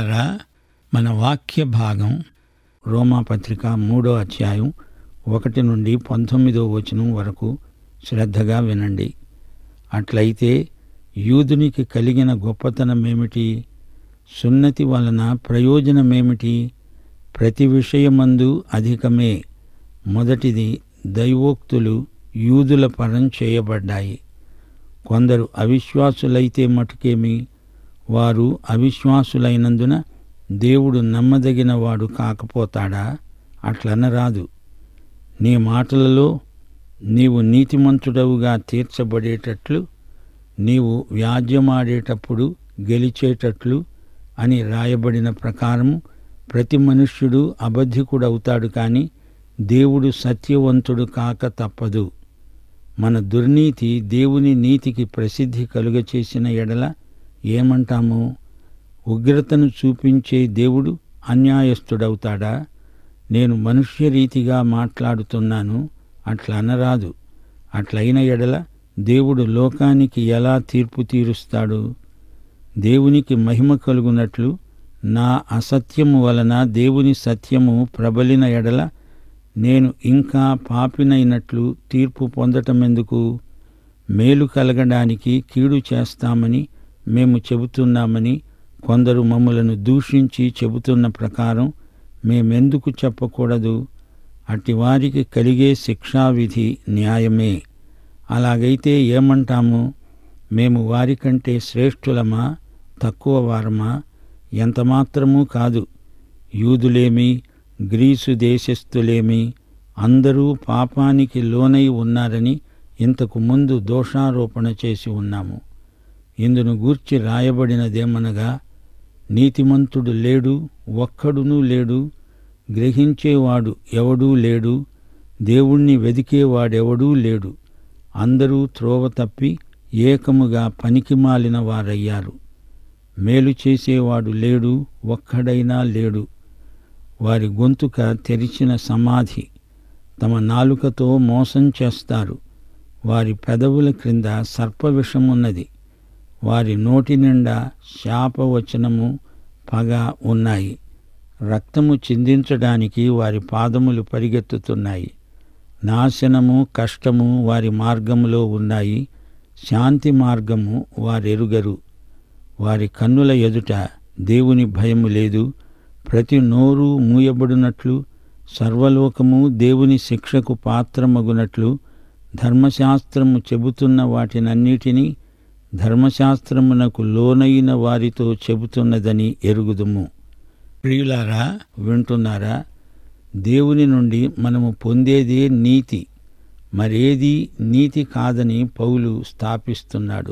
ప్రియులారా మన వాక్య భాగం రోమాపత్రిక మూడో అధ్యాయం ఒకటి నుండి పంతొమ్మిదో వచనం వరకు శ్రద్ధగా వినండి అట్లయితే యూదునికి కలిగిన గొప్పతనమేమిటి సున్నతి వలన ప్రయోజనమేమిటి ప్రతి విషయమందు అధికమే మొదటిది దైవోక్తులు యూదుల పరం చేయబడ్డాయి కొందరు అవిశ్వాసులైతే మటుకేమి వారు అవిశ్వాసులైనందున దేవుడు నమ్మదగిన వాడు కాకపోతాడా అట్లనరాదు నీ మాటలలో నీవు నీతిమంతుడవుగా తీర్చబడేటట్లు నీవు వ్యాజ్యమాడేటప్పుడు గెలిచేటట్లు అని రాయబడిన ప్రకారము ప్రతి మనుష్యుడు అబద్ధికుడవుతాడు కాని దేవుడు సత్యవంతుడు కాక తప్పదు మన దుర్నీతి దేవుని నీతికి ప్రసిద్ధి కలుగచేసిన ఎడల ఏమంటాము ఉగ్రతను చూపించే దేవుడు అన్యాయస్థుడవుతాడా నేను మనుష్య రీతిగా మాట్లాడుతున్నాను అట్లా అనరాదు అట్లయిన ఎడల దేవుడు లోకానికి ఎలా తీర్పు తీరుస్తాడు దేవునికి మహిమ కలుగునట్లు నా అసత్యము వలన దేవుని సత్యము ప్రబలిన ఎడల నేను ఇంకా పాపినైనట్లు తీర్పు పొందటమెందుకు మేలు కలగడానికి కీడు చేస్తామని మేము చెబుతున్నామని కొందరు మమ్మలను దూషించి చెబుతున్న ప్రకారం మేమెందుకు చెప్పకూడదు అటివారికి కలిగే శిక్షావిధి న్యాయమే అలాగైతే ఏమంటాము మేము వారికంటే శ్రేష్ఠులమా తక్కువ వారమా ఎంతమాత్రమూ కాదు యూదులేమి గ్రీసు దేశస్థులేమి అందరూ పాపానికి లోనై ఉన్నారని ఇంతకు ముందు దోషారోపణ చేసి ఉన్నాము ఇందును గూర్చి రాయబడినదేమనగా నీతిమంతుడు లేడు ఒక్కడునూ లేడు గ్రహించేవాడు ఎవడూ లేడు దేవుణ్ణి వెదికేవాడెవడూ లేడు అందరూ త్రోవ తప్పి ఏకముగా పనికిమాలిన వారయ్యారు మేలు చేసేవాడు లేడు ఒక్కడైనా లేడు వారి గొంతుక తెరిచిన సమాధి తమ నాలుకతో మోసం చేస్తారు వారి పెదవుల క్రింద సర్పవిషమున్నది వారి నోటి నిండా శాపవచనము పగ ఉన్నాయి రక్తము చిందించడానికి వారి పాదములు పరిగెత్తుతున్నాయి నాశనము కష్టము వారి మార్గములో ఉన్నాయి శాంతి మార్గము వారెరుగరు వారి కన్నుల ఎదుట దేవుని భయము లేదు ప్రతి నోరు మూయబడినట్లు సర్వలోకము దేవుని శిక్షకు పాత్రమగునట్లు ధర్మశాస్త్రము చెబుతున్న వాటినన్నిటినీ ధర్మశాస్త్రమునకు లోనైన వారితో చెబుతున్నదని ఎరుగుదుము ప్రియులారా వింటున్నారా దేవుని నుండి మనము పొందేదే నీతి మరేది నీతి కాదని పౌలు స్థాపిస్తున్నాడు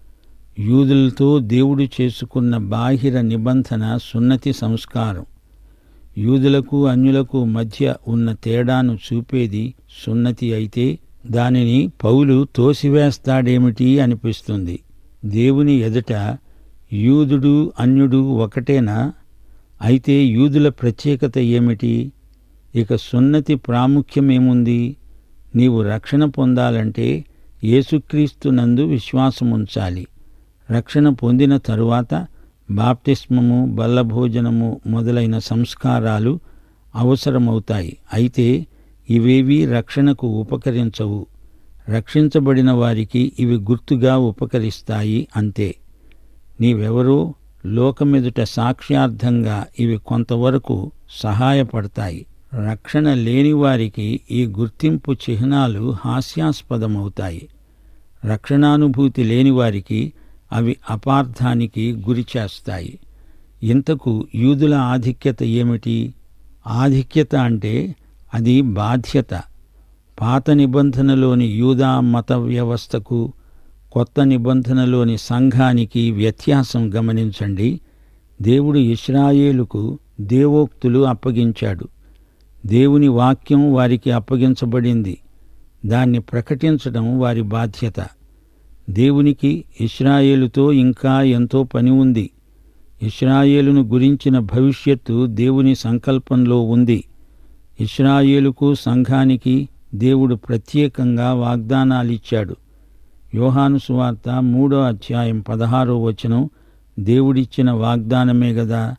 యూదులతో దేవుడు చేసుకున్న బాహిర నిబంధన సున్నతి సంస్కారం యూదులకు అన్యులకు మధ్య ఉన్న తేడాను చూపేది సున్నతి అయితే దానిని పౌలు తోసివేస్తాడేమిటి అనిపిస్తుంది దేవుని ఎదుట యూదుడు అన్యుడు ఒకటేనా అయితే యూదుల ప్రత్యేకత ఏమిటి ఇక సున్నతి ప్రాముఖ్యమేముంది నీవు రక్షణ పొందాలంటే యేసుక్రీస్తు నందు విశ్వాసముంచాలి రక్షణ పొందిన తరువాత బాప్తిస్మము బల్లభోజనము మొదలైన సంస్కారాలు అవసరమవుతాయి అయితే ఇవేవీ రక్షణకు ఉపకరించవు రక్షించబడిన వారికి ఇవి గుర్తుగా ఉపకరిస్తాయి అంతే నీవెవరో లోకమెదుట సాక్ష్యార్థంగా ఇవి కొంతవరకు సహాయపడతాయి రక్షణ లేని వారికి ఈ గుర్తింపు చిహ్నాలు హాస్యాస్పదమవుతాయి రక్షణానుభూతి లేని వారికి అవి అపార్థానికి గురి చేస్తాయి ఇంతకు యూదుల ఆధిక్యత ఏమిటి ఆధిక్యత అంటే అది బాధ్యత పాత నిబంధనలోని యూదా మత వ్యవస్థకు కొత్త నిబంధనలోని సంఘానికి వ్యత్యాసం గమనించండి దేవుడు ఇస్రాయేలుకు దేవోక్తులు అప్పగించాడు దేవుని వాక్యం వారికి అప్పగించబడింది దాన్ని ప్రకటించడం వారి బాధ్యత దేవునికి ఇస్రాయేలుతో ఇంకా ఎంతో పని ఉంది ఇస్రాయేలును గురించిన భవిష్యత్తు దేవుని సంకల్పంలో ఉంది ఇస్రాయేలుకు సంఘానికి దేవుడు ప్రత్యేకంగా వాగ్దానాలిచ్చాడు యోహాను సువార్త మూడో అధ్యాయం పదహారో వచనం దేవుడిచ్చిన వాగ్దానమే గదా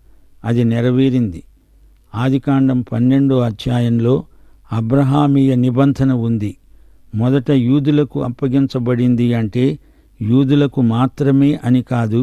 అది నెరవేరింది ఆదికాండం పన్నెండో అధ్యాయంలో అబ్రహామీయ నిబంధన ఉంది మొదట యూదులకు అప్పగించబడింది అంటే యూదులకు మాత్రమే అని కాదు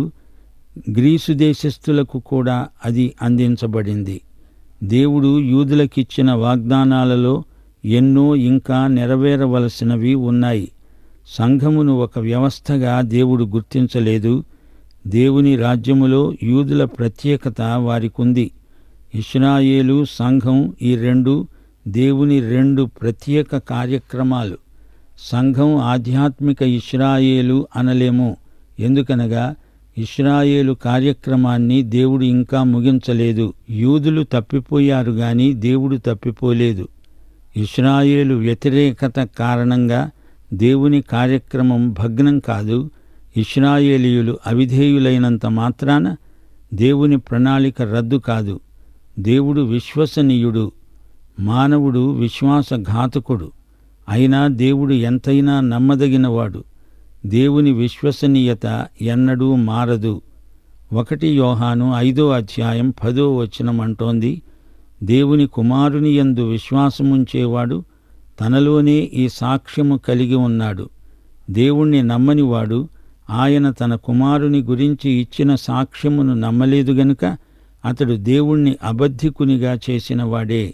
గ్రీసు దేశస్థులకు కూడా అది అందించబడింది దేవుడు యూదులకిచ్చిన వాగ్దానాలలో ఎన్నో ఇంకా నెరవేరవలసినవి ఉన్నాయి సంఘమును ఒక వ్యవస్థగా దేవుడు గుర్తించలేదు దేవుని రాజ్యములో యూదుల ప్రత్యేకత వారికుంది ఇస్రాయేలు సంఘం ఈ రెండు దేవుని రెండు ప్రత్యేక కార్యక్రమాలు సంఘం ఆధ్యాత్మిక ఇస్రాయేలు అనలేము ఎందుకనగా ఇస్రాయేలు కార్యక్రమాన్ని దేవుడు ఇంకా ముగించలేదు యూదులు తప్పిపోయారు గాని దేవుడు తప్పిపోలేదు ఇస్రాయేలు వ్యతిరేకత కారణంగా దేవుని కార్యక్రమం భగ్నం కాదు ఇస్రాయేలీయులు అవిధేయులైనంత మాత్రాన దేవుని ప్రణాళిక రద్దు కాదు దేవుడు విశ్వసనీయుడు మానవుడు విశ్వాసఘాతకుడు అయినా దేవుడు ఎంతైనా నమ్మదగినవాడు దేవుని విశ్వసనీయత ఎన్నడూ మారదు ఒకటి యోహాను ఐదో అధ్యాయం పదో వచనం అంటోంది దేవుని కుమారుని యందు విశ్వాసముంచేవాడు తనలోనే ఈ సాక్ష్యము కలిగి ఉన్నాడు దేవుణ్ణి నమ్మనివాడు ఆయన తన కుమారుని గురించి ఇచ్చిన సాక్ష్యమును నమ్మలేదు గనుక అతడు దేవుణ్ణి అబద్ధికునిగా చేసిన వాడే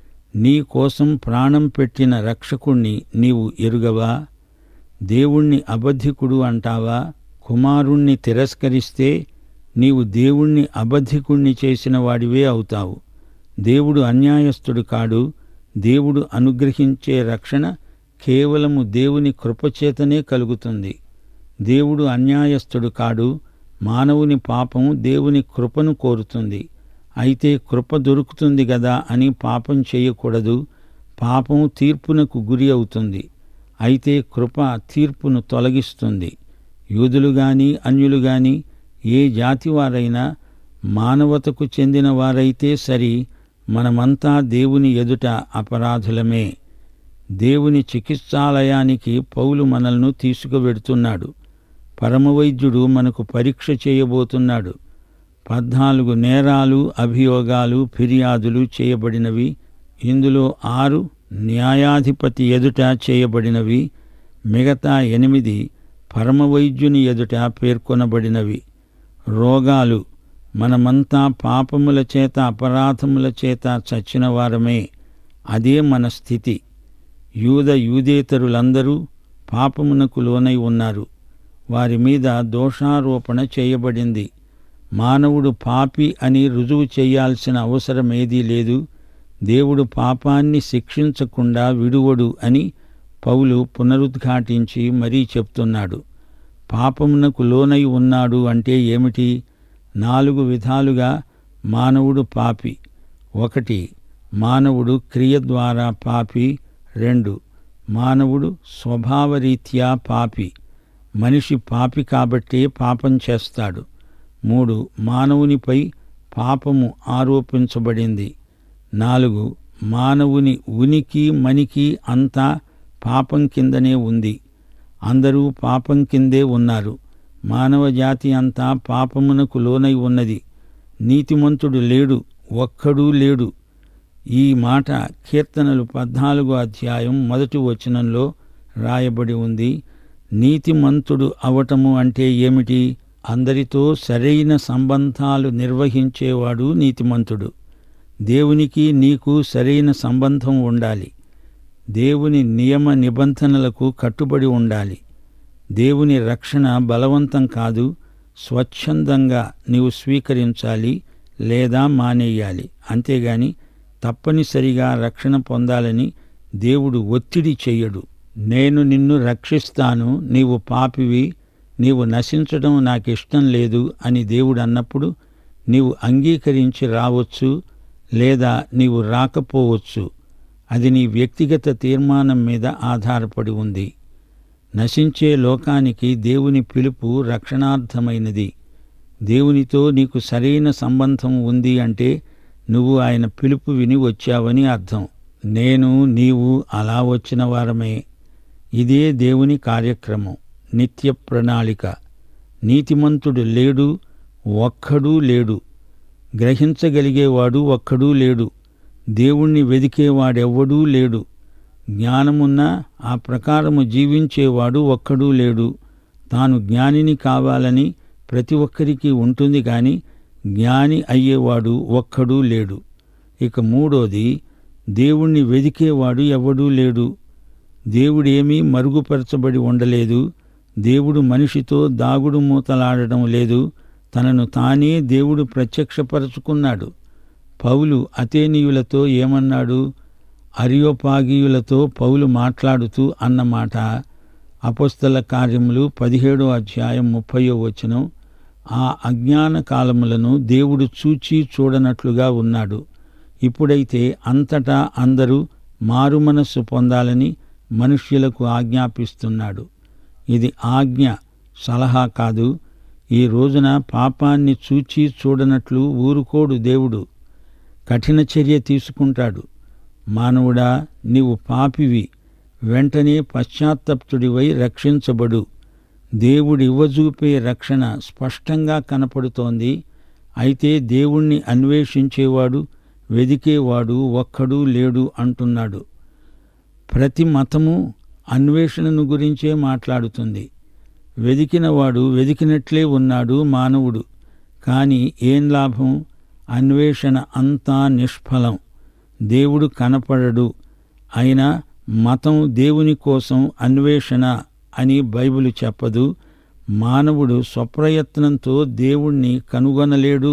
నీ కోసం ప్రాణం పెట్టిన రక్షకుణ్ణి నీవు ఎరుగవా దేవుణ్ణి అబద్ధికుడు అంటావా కుమారుణ్ణి తిరస్కరిస్తే నీవు దేవుణ్ణి అబద్ధికుణ్ణి చేసిన వాడివే అవుతావు దేవుడు అన్యాయస్థుడు కాడు దేవుడు అనుగ్రహించే రక్షణ కేవలము దేవుని కృపచేతనే కలుగుతుంది దేవుడు అన్యాయస్థుడు కాడు మానవుని పాపం దేవుని కృపను కోరుతుంది అయితే కృప దొరుకుతుంది గదా అని పాపం చేయకూడదు పాపం తీర్పునకు గురి అవుతుంది అయితే కృప తీర్పును తొలగిస్తుంది యూదులు గాని అన్యులు గాని ఏ జాతి వారైనా మానవతకు చెందిన వారైతే సరి మనమంతా దేవుని ఎదుట అపరాధులమే దేవుని చికిత్సాలయానికి పౌలు మనల్ని తీసుకువెడుతున్నాడు పరమవైద్యుడు మనకు పరీక్ష చేయబోతున్నాడు పద్నాలుగు నేరాలు అభియోగాలు ఫిర్యాదులు చేయబడినవి ఇందులో ఆరు న్యాయాధిపతి ఎదుట చేయబడినవి మిగతా ఎనిమిది పరమవైద్యుని ఎదుట పేర్కొనబడినవి రోగాలు మనమంతా పాపముల చేత అపరాధముల చేత చచ్చిన వారమే అదే మన స్థితి యూద యూదేతరులందరూ పాపమునకు లోనై ఉన్నారు వారి మీద దోషారోపణ చేయబడింది మానవుడు పాపి అని రుజువు చేయాల్సిన అవసరమేదీ లేదు దేవుడు పాపాన్ని శిక్షించకుండా విడువడు అని పౌలు పునరుద్ఘాటించి మరీ చెప్తున్నాడు పాపమునకు లోనై ఉన్నాడు అంటే ఏమిటి నాలుగు విధాలుగా మానవుడు పాపి ఒకటి మానవుడు క్రియ ద్వారా పాపి రెండు మానవుడు స్వభావరీత్యా పాపి మనిషి పాపి కాబట్టే పాపం చేస్తాడు మూడు మానవునిపై పాపము ఆరోపించబడింది నాలుగు మానవుని ఉనికి మనికి అంతా పాపం కిందనే ఉంది అందరూ పాపం కిందే ఉన్నారు మానవ జాతి అంతా పాపమునకు లోనై ఉన్నది నీతిమంతుడు లేడు ఒక్కడూ లేడు ఈ మాట కీర్తనలు పద్నాలుగో అధ్యాయం మొదటి వచనంలో రాయబడి ఉంది నీతిమంతుడు అవటము అంటే ఏమిటి అందరితో సరైన సంబంధాలు నిర్వహించేవాడు నీతిమంతుడు దేవునికి నీకు సరైన సంబంధం ఉండాలి దేవుని నియమ నిబంధనలకు కట్టుబడి ఉండాలి దేవుని రక్షణ బలవంతం కాదు స్వచ్ఛందంగా నీవు స్వీకరించాలి లేదా మానేయాలి అంతేగాని తప్పనిసరిగా రక్షణ పొందాలని దేవుడు ఒత్తిడి చెయ్యడు నేను నిన్ను రక్షిస్తాను నీవు పాపివి నీవు నశించడం నాకిష్టం లేదు అని దేవుడు అన్నప్పుడు నీవు అంగీకరించి రావచ్చు లేదా నీవు రాకపోవచ్చు అది నీ వ్యక్తిగత తీర్మానం మీద ఆధారపడి ఉంది నశించే లోకానికి దేవుని పిలుపు రక్షణార్థమైనది దేవునితో నీకు సరైన సంబంధం ఉంది అంటే నువ్వు ఆయన పిలుపు విని వచ్చావని అర్థం నేను నీవు అలా వచ్చిన వారమే ఇదే దేవుని కార్యక్రమం నిత్య ప్రణాళిక నీతిమంతుడు లేడు ఒక్కడూ లేడు గ్రహించగలిగేవాడు ఒక్కడూ లేడు దేవుణ్ణి వెదికేవాడెవ్వడూ లేడు జ్ఞానమున్నా ఆ ప్రకారము జీవించేవాడు ఒక్కడూ లేడు తాను జ్ఞానిని కావాలని ప్రతి ఒక్కరికి ఉంటుంది కానీ జ్ఞాని అయ్యేవాడు ఒక్కడూ లేడు ఇక మూడోది దేవుణ్ణి వెదికేవాడు ఎవడూ లేడు దేవుడేమీ మరుగుపరచబడి ఉండలేదు దేవుడు మనిషితో దాగుడు మూతలాడడం లేదు తనను తానే దేవుడు ప్రత్యక్షపరచుకున్నాడు పౌలు అతేనీయులతో ఏమన్నాడు అరియోపాగీయులతో పౌలు మాట్లాడుతూ అన్నమాట అపస్తల కార్యములు పదిహేడో అధ్యాయం ముప్పయో వచనం ఆ అజ్ఞాన కాలములను దేవుడు చూచి చూడనట్లుగా ఉన్నాడు ఇప్పుడైతే అంతటా అందరూ మారుమనస్సు పొందాలని మనుష్యులకు ఆజ్ఞాపిస్తున్నాడు ఇది ఆజ్ఞ సలహా కాదు ఈ రోజున పాపాన్ని చూచి చూడనట్లు ఊరుకోడు దేవుడు కఠిన చర్య తీసుకుంటాడు మానవుడా నీవు పాపివి వెంటనే పశ్చాత్తప్తుడివై రక్షించబడు దేవుడి ఇవ్వజూపే రక్షణ స్పష్టంగా కనపడుతోంది అయితే దేవుణ్ణి అన్వేషించేవాడు వెదికేవాడు ఒక్కడూ లేడు అంటున్నాడు ప్రతి మతము అన్వేషణను గురించే మాట్లాడుతుంది వెదికినవాడు వెదికినట్లే ఉన్నాడు మానవుడు కాని ఏం లాభం అన్వేషణ అంతా నిష్ఫలం దేవుడు కనపడడు అయినా మతం దేవుని కోసం అన్వేషణ అని బైబిల్ చెప్పదు మానవుడు స్వప్రయత్నంతో దేవుణ్ణి కనుగొనలేడు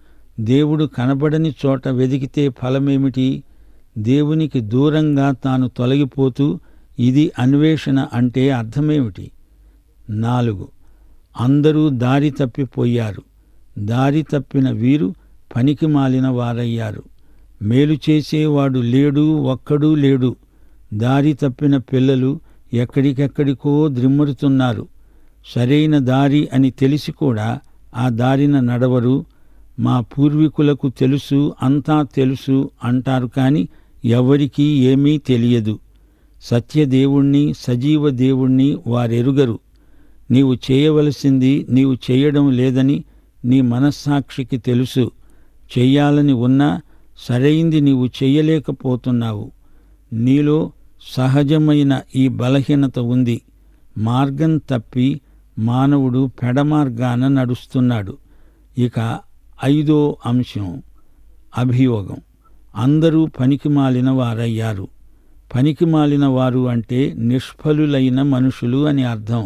దేవుడు కనబడని చోట వెదికితే ఫలమేమిటి దేవునికి దూరంగా తాను తొలగిపోతూ ఇది అన్వేషణ అంటే అర్థమేమిటి నాలుగు అందరూ దారి తప్పిపోయారు దారి తప్పిన వీరు పనికి మాలిన వారయ్యారు మేలు చేసేవాడు లేడు ఒక్కడూ లేడు దారి తప్పిన పిల్లలు ఎక్కడికెక్కడికో ద్రిమ్మరుతున్నారు సరైన దారి అని తెలిసి కూడా ఆ దారిన నడవరు మా పూర్వీకులకు తెలుసు అంతా తెలుసు అంటారు కాని ఎవరికీ ఏమీ తెలియదు సత్యదేవుణ్ణి సజీవ దేవుణ్ణి వారెరుగరు నీవు చేయవలసింది నీవు చేయడం లేదని నీ మనస్సాక్షికి తెలుసు చెయ్యాలని ఉన్నా సరైంది నీవు చెయ్యలేకపోతున్నావు నీలో సహజమైన ఈ బలహీనత ఉంది మార్గం తప్పి మానవుడు పెడమార్గాన నడుస్తున్నాడు ఇక ఐదో అంశం అభియోగం అందరూ పనికిమాలిన వారయ్యారు పనికిమాలిన వారు అంటే నిష్ఫలులైన మనుషులు అని అర్థం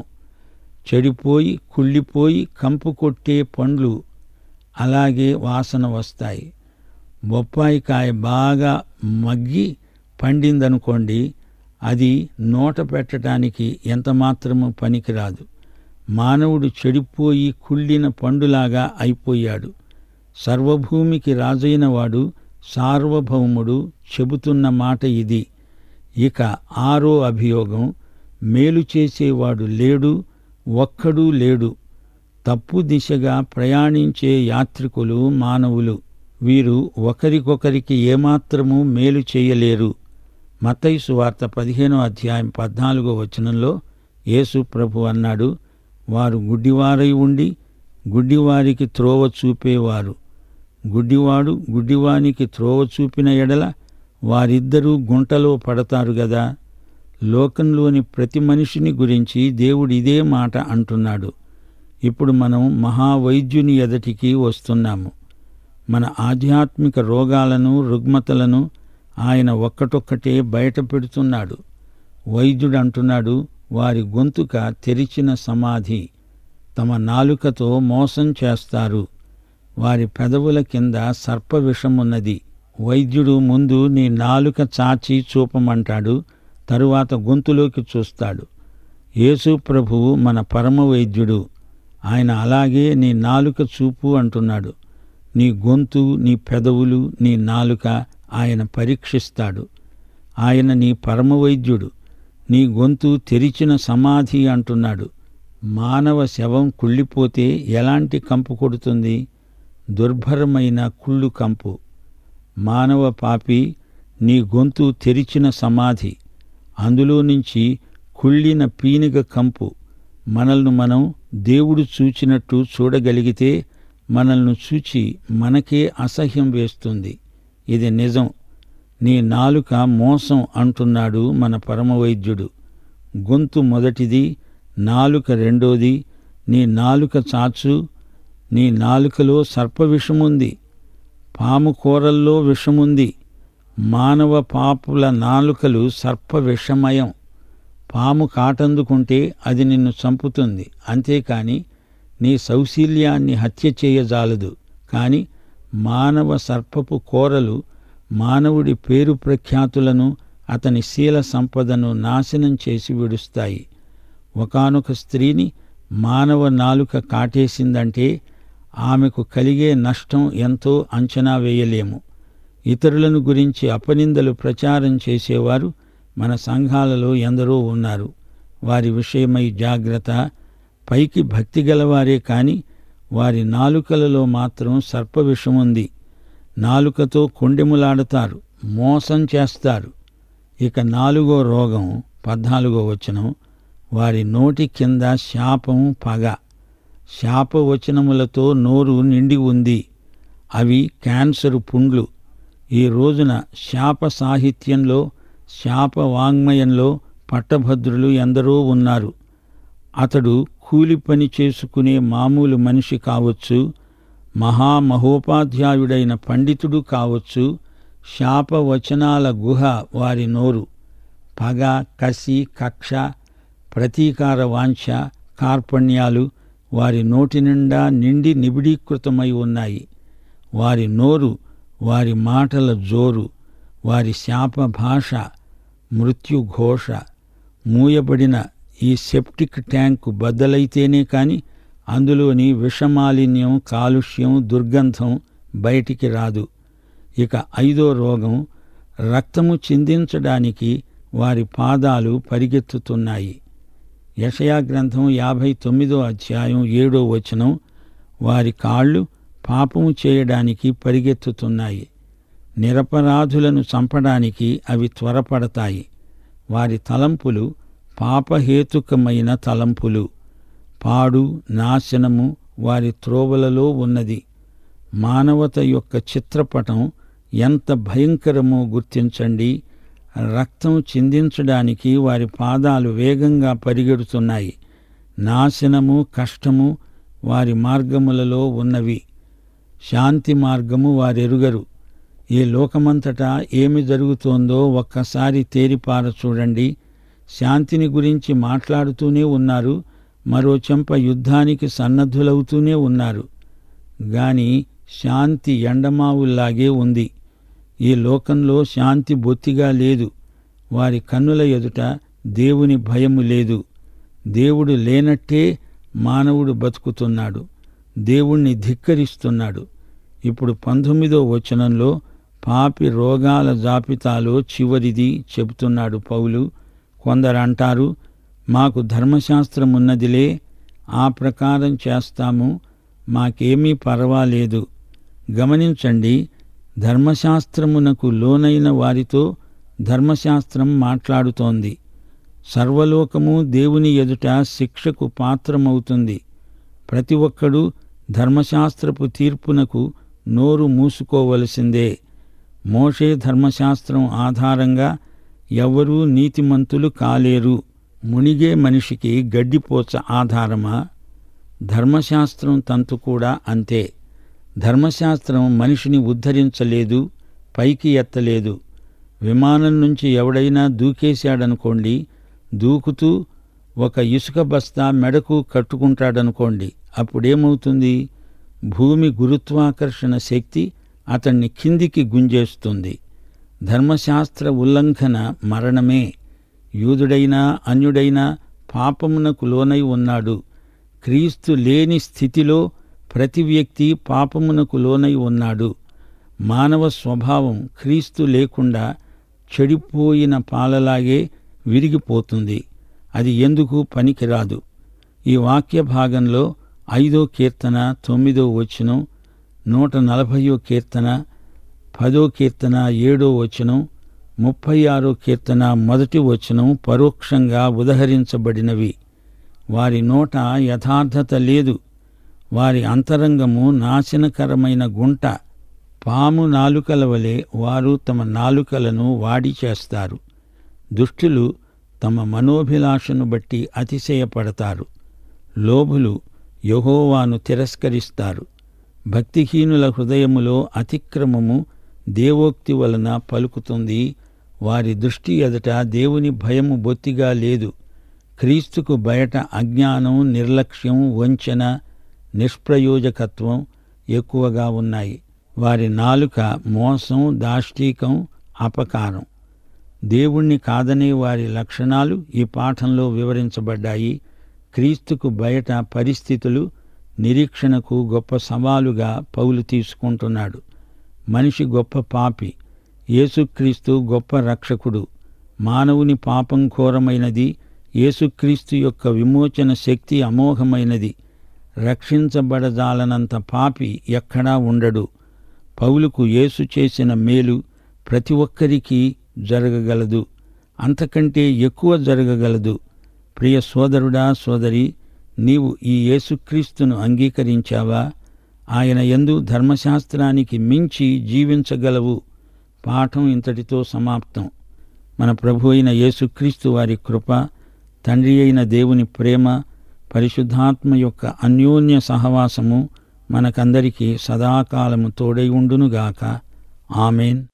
చెడిపోయి కుళ్ళిపోయి కంపు కొట్టే పండ్లు అలాగే వాసన వస్తాయి బొప్పాయి కాయ బాగా మగ్గి పండిందనుకోండి అది నోట పెట్టడానికి ఎంతమాత్రము పనికిరాదు మానవుడు చెడిపోయి కుళ్ళిన పండులాగా అయిపోయాడు సర్వభూమికి రాజైన వాడు సార్వభౌముడు చెబుతున్న మాట ఇది ఇక ఆరో అభియోగం మేలు చేసేవాడు లేడు ఒక్కడూ లేడు తప్పు దిశగా ప్రయాణించే యాత్రికులు మానవులు వీరు ఒకరికొకరికి ఏమాత్రము మేలు చేయలేరు మతైసు వార్త పదిహేనో అధ్యాయం పద్నాలుగో వచనంలో యేసు ప్రభు అన్నాడు వారు గుడ్డివారై ఉండి గుడ్డివారికి త్రోవ చూపేవారు గుడ్డివాడు గుడ్డివానికి త్రోవ చూపిన ఎడల వారిద్దరూ గుంటలో పడతారు గదా లోకంలోని ప్రతి మనిషిని గురించి దేవుడు ఇదే మాట అంటున్నాడు ఇప్పుడు మనం మహావైద్యుని ఎదటికి వస్తున్నాము మన ఆధ్యాత్మిక రోగాలను రుగ్మతలను ఆయన ఒక్కటొక్కటే బయట పెడుతున్నాడు వైద్యుడు అంటున్నాడు వారి గొంతుక తెరిచిన సమాధి తమ నాలుకతో మోసం చేస్తారు వారి పెదవుల కింద సర్పవిషమున్నది వైద్యుడు ముందు నీ నాలుక చాచి చూపమంటాడు తరువాత గొంతులోకి చూస్తాడు యేసు ప్రభువు మన పరమ వైద్యుడు ఆయన అలాగే నీ నాలుక చూపు అంటున్నాడు నీ గొంతు నీ పెదవులు నీ నాలుక ఆయన పరీక్షిస్తాడు ఆయన నీ పరమ వైద్యుడు నీ గొంతు తెరిచిన సమాధి అంటున్నాడు మానవ శవం కుళ్ళిపోతే ఎలాంటి కంపు కొడుతుంది దుర్భరమైన కుళ్ళు కంపు మానవ పాపి నీ గొంతు తెరిచిన సమాధి అందులో నుంచి కుళ్ళిన పీనిగ కంపు మనల్ని మనం దేవుడు చూచినట్టు చూడగలిగితే మనల్ని చూచి మనకే అసహ్యం వేస్తుంది ఇది నిజం నీ నాలుక మోసం అంటున్నాడు మన పరమవైద్యుడు గొంతు మొదటిది నాలుక రెండోది నీ నాలుక చాచు నీ నాలుకలో సర్ప విషముంది పాము కూరల్లో విషముంది మానవ పాపుల నాలుకలు సర్ప విషమయం పాము కాటందుకుంటే అది నిన్ను చంపుతుంది అంతేకాని నీ సౌశీల్యాన్ని హత్య చేయజాలదు కాని మానవ సర్పపు కోరలు మానవుడి పేరు ప్రఖ్యాతులను అతని శీల సంపదను నాశనం చేసి విడుస్తాయి ఒకానొక స్త్రీని మానవ నాలుక కాటేసిందంటే ఆమెకు కలిగే నష్టం ఎంతో అంచనా వేయలేము ఇతరులను గురించి అపనిందలు ప్రచారం చేసేవారు మన సంఘాలలో ఎందరో ఉన్నారు వారి విషయమై జాగ్రత్త పైకి భక్తి గలవారే కాని వారి నాలుకలలో మాత్రం సర్ప విషముంది నాలుకతో కొండెములాడతారు మోసం చేస్తారు ఇక నాలుగో రోగం పద్నాలుగో వచనం వారి నోటి కింద శాపం పగ శాపవచనములతో నోరు నిండి ఉంది అవి క్యాన్సరు పుండ్లు ఈ రోజున శాప సాహిత్యంలో శాప వాంగ్మయంలో పట్టభద్రులు ఎందరో ఉన్నారు అతడు కూలి పని చేసుకునే మామూలు మనిషి కావచ్చు మహామహోపాధ్యాయుడైన పండితుడు కావచ్చు శాపవచనాల గుహ వారి నోరు పగ కసి కక్ష ప్రతీకార వాంఛ కార్పణ్యాలు వారి నోటి నిండా నిండి నిబిడీకృతమై ఉన్నాయి వారి నోరు వారి మాటల జోరు వారి శాప భాష మృత్యుఘోష మూయబడిన ఈ సెప్టిక్ ట్యాంకు బద్దలైతేనే కాని అందులోని విషమాలిన్యం కాలుష్యం దుర్గంధం బయటికి రాదు ఇక ఐదో రోగం రక్తము చిందించడానికి వారి పాదాలు పరిగెత్తుతున్నాయి యషయా గ్రంథం యాభై తొమ్మిదో అధ్యాయం ఏడో వచనం వారి కాళ్ళు పాపము చేయడానికి పరిగెత్తుతున్నాయి నిరపరాధులను చంపడానికి అవి త్వరపడతాయి వారి తలంపులు పాపహేతుకమైన తలంపులు పాడు నాశనము వారి త్రోవలలో ఉన్నది మానవత యొక్క చిత్రపటం ఎంత భయంకరమో గుర్తించండి రక్తం చిందించడానికి వారి పాదాలు వేగంగా పరిగెడుతున్నాయి నాశనము కష్టము వారి మార్గములలో ఉన్నవి శాంతి మార్గము వారెరుగరు ఈ లోకమంతటా ఏమి జరుగుతోందో ఒక్కసారి తేరిపార చూడండి శాంతిని గురించి మాట్లాడుతూనే ఉన్నారు మరో చెంప యుద్ధానికి సన్నద్ధులవుతూనే ఉన్నారు గాని శాంతి ఎండమావుల్లాగే ఉంది ఈ లోకంలో శాంతి బొత్తిగా లేదు వారి కన్నుల ఎదుట దేవుని భయము లేదు దేవుడు లేనట్టే మానవుడు బతుకుతున్నాడు దేవుణ్ణి ధిక్కరిస్తున్నాడు ఇప్పుడు పంతొమ్మిదో వచనంలో పాపి రోగాల జాబితాలో చివరిది చెబుతున్నాడు పౌలు కొందరు అంటారు మాకు ధర్మశాస్త్రం ఉన్నదిలే ఆ ప్రకారం చేస్తాము మాకేమీ పర్వాలేదు గమనించండి ధర్మశాస్త్రమునకు లోనైన వారితో ధర్మశాస్త్రం మాట్లాడుతోంది సర్వలోకము దేవుని ఎదుట శిక్షకు పాత్రమవుతుంది ప్రతి ఒక్కడూ ధర్మశాస్త్రపు తీర్పునకు నోరు మూసుకోవలసిందే మోషే ధర్మశాస్త్రం ఆధారంగా ఎవ్వరూ నీతిమంతులు కాలేరు మునిగే మనిషికి గడ్డిపోచ ఆధారమా ధర్మశాస్త్రం తంతు కూడా అంతే ధర్మశాస్త్రం మనిషిని ఉద్ధరించలేదు పైకి ఎత్తలేదు విమానం నుంచి ఎవడైనా దూకేశాడనుకోండి దూకుతూ ఒక ఇసుక బస్తా మెడకు కట్టుకుంటాడనుకోండి అప్పుడేమవుతుంది భూమి గురుత్వాకర్షణ శక్తి అతన్ని కిందికి గుంజేస్తుంది ధర్మశాస్త్ర ఉల్లంఘన మరణమే యూదుడైనా అన్యుడైనా పాపమునకు లోనై ఉన్నాడు క్రీస్తు లేని స్థితిలో ప్రతి వ్యక్తి పాపమునకు లోనై ఉన్నాడు మానవ స్వభావం క్రీస్తు లేకుండా చెడిపోయిన పాలలాగే విరిగిపోతుంది అది ఎందుకు పనికిరాదు ఈ వాక్య భాగంలో ఐదో కీర్తన తొమ్మిదో వచనం నూట నలభయో కీర్తన పదో కీర్తన ఏడో వచనం ముప్పై ఆరో కీర్తన మొదటి వచనం పరోక్షంగా ఉదహరించబడినవి వారి నోట యథార్థత లేదు వారి అంతరంగము నాశనకరమైన గుంట పాము నాలుకల వలె వారు తమ నాలుకలను వాడి చేస్తారు దుష్టులు తమ మనోభిలాషను బట్టి అతిశయపడతారు లోభులు యహోవాను తిరస్కరిస్తారు భక్తిహీనుల హృదయములో అతిక్రమము దేవోక్తి వలన పలుకుతుంది వారి దృష్టి ఎదుట దేవుని భయము బొత్తిగా లేదు క్రీస్తుకు బయట అజ్ఞానం నిర్లక్ష్యం వంచన నిష్ప్రయోజకత్వం ఎక్కువగా ఉన్నాయి వారి నాలుక మోసం దాష్టీకం అపకారం దేవుణ్ణి కాదనే వారి లక్షణాలు ఈ పాఠంలో వివరించబడ్డాయి క్రీస్తుకు బయట పరిస్థితులు నిరీక్షణకు గొప్ప సవాలుగా పౌలు తీసుకుంటున్నాడు మనిషి గొప్ప పాపి యేసుక్రీస్తు గొప్ప రక్షకుడు మానవుని పాపం ఘోరమైనది యేసుక్రీస్తు యొక్క విమోచన శక్తి అమోఘమైనది రక్షించబడజాలనంత పాపి ఎక్కడా ఉండడు పౌలుకు యేసు చేసిన మేలు ప్రతి ఒక్కరికి జరగగలదు అంతకంటే ఎక్కువ జరగగలదు ప్రియ సోదరుడా సోదరి నీవు ఈ యేసుక్రీస్తును అంగీకరించావా ఆయన యందు ధర్మశాస్త్రానికి మించి జీవించగలవు పాఠం ఇంతటితో సమాప్తం మన ప్రభు అయిన యేసుక్రీస్తు వారి కృప తండ్రి అయిన దేవుని ప్రేమ పరిశుద్ధాత్మ యొక్క అన్యోన్య సహవాసము మనకందరికీ సదాకాలము తోడై ఉండునుగాక ఆమెన్